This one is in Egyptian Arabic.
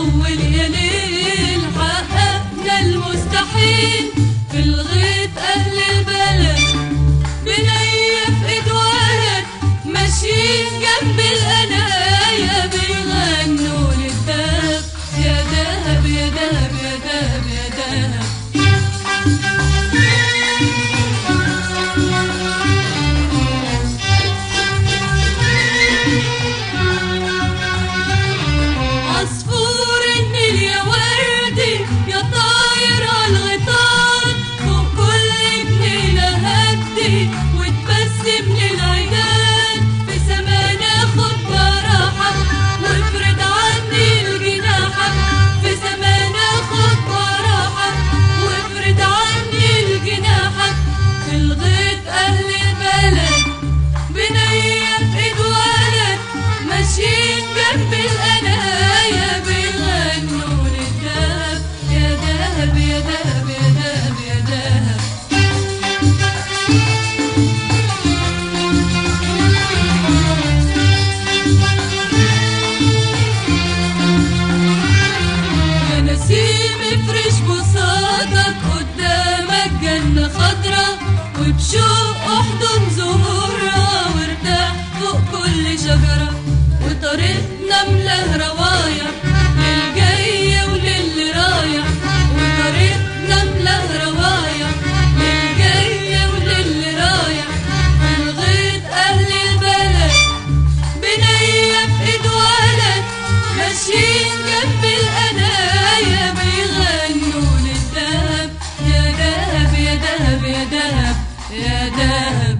طول يا ليل حققنا المستحيل في الغيط أهل البلد بنية في إيد ولد ماشيين جنب القناية بيغنوا للدهب يا دهب يا دهب يا دهب يا دهب عصفور النيل يا وردي يا طاير عالغيطان فوق كل جنينة هدي وتبسم للعيدان في سمانا خد براحة وافرد عني الجناحك في سمانا خد براحة وافرد عني الجناحك في الغيط أهل البلد بنية في ايد ولد ماشيين جنب القناية بيغنوا للدهب يا دهب يا دهب يا دهب يا دهب يا نسيم افرش بساطك قدامك جنة خضرا وبشوق احضن زهورها وارتاح فوق كل شجرة وطريقنا ملاه روايح للجاي وللي رايح وطريقنا ملاه روايح للجاي وللي رايح في الغيط أهل البلد بنية في ايد ولد ماشيين جنب القناية بيغنوا للدهب يا دهب يا دهب يا دهب يا دهب